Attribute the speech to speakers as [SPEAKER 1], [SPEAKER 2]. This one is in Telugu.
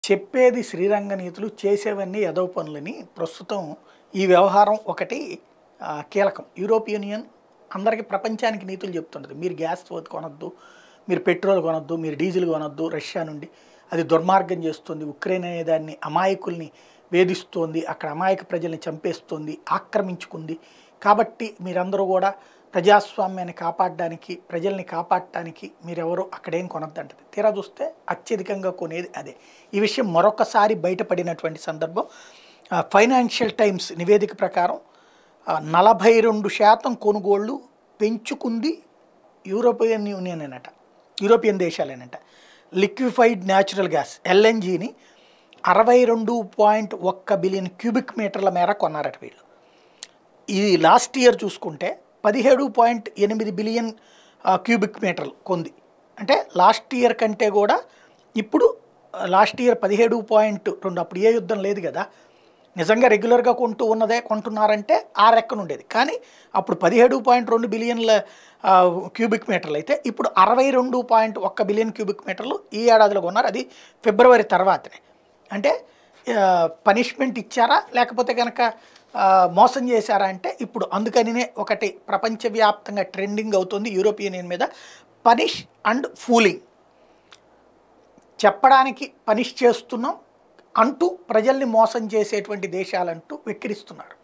[SPEAKER 1] చెప్పేది శ్రీరంగ నీతులు చేసేవన్నీ యదవ పనులని ప్రస్తుతం ఈ వ్యవహారం ఒకటి ఆ, కీలకం యూరోపియన్ యూనియన్ అందరికీ ప్రపంచానికి నీతులు చెప్తుంటుంది మీరు గ్యాస్ కొనొద్దు మీరు పెట్రోల్ కొనొద్దు మీరు డీజిల్ కొనొద్దు రష్యా నుండి అది దుర్మార్గం చేస్తుంది ఉక్రెయిన్ అనే దాన్ని అమాయకుల్ని వేధిస్తోంది అక్కడ అమాయక ప్రజల్ని చంపేస్తుంది ఆక్రమించుకుంది కాబట్టి మీరందరూ కూడా ప్రజాస్వామ్యాన్ని కాపాడడానికి ప్రజల్ని కాపాడటానికి మీరెవరు అక్కడేం కొనొద్దంటది తీరా చూస్తే అత్యధికంగా కొనేది అదే ఈ విషయం మరొకసారి బయటపడినటువంటి సందర్భం ఫైనాన్షియల్ టైమ్స్ నివేదిక ప్రకారం ఆ, నలభై రెండు శాతం కొనుగోళ్లు పెంచుకుంది యూరోపియన్ యూనియన్ అనట యూరోపియన్ దేశాలేనట లిక్విఫైడ్ న్యాచురల్ గ్యాస్ ఎల్ఎన్జీని అరవై రెండు పాయింట్ ఒక్క బిలియన్ క్యూబిక్ మీటర్ల మేర కొన్నారట వీళ్ళు ఇది లాస్ట్ ఇయర్ చూసుకుంటే పదిహేడు పాయింట్ ఎనిమిది బిలియన్ ఆ, క్యూబిక్ మీటర్లు కొంది అంటే లాస్ట్ ఇయర్ కంటే కూడా ఇప్పుడు ఆ, లాస్ట్ ఇయర్ పదిహేడు పాయింట్ రెండు అప్పుడు ఏ యుద్ధం లేదు కదా నిజంగా రెగ్యులర్గా కొంటూ ఉన్నదే కొంటున్నారంటే ఆ రెక్కన ఉండేది కానీ అప్పుడు పదిహేడు పాయింట్ రెండు బిలియన్ల ఆ, క్యూబిక్ మీటర్లు అయితే ఇప్పుడు అరవై రెండు పాయింట్ ఒక్క బిలియన్ క్యూబిక్ మీటర్లు ఈ ఏడాదిలో కొన్నారు అది ఫిబ్రవరి తర్వాతనే అంటే పనిష్మెంట్ ఇచ్చారా లేకపోతే కనుక ఆ, మోసం చేశారా అంటే ఇప్పుడు అందుకనినే ఒకటి ప్రపంచవ్యాప్తంగా ట్రెండింగ్ అవుతుంది యూరోపియన్ యూనియన్ మీద పనిష్ అండ్ ఫూలింగ్ చెప్పడానికి పనిష్ చేస్తున్నాం అంటూ ప్రజల్ని మోసం చేసేటువంటి దేశాలంటూ వెక్కిరిస్తున్నారు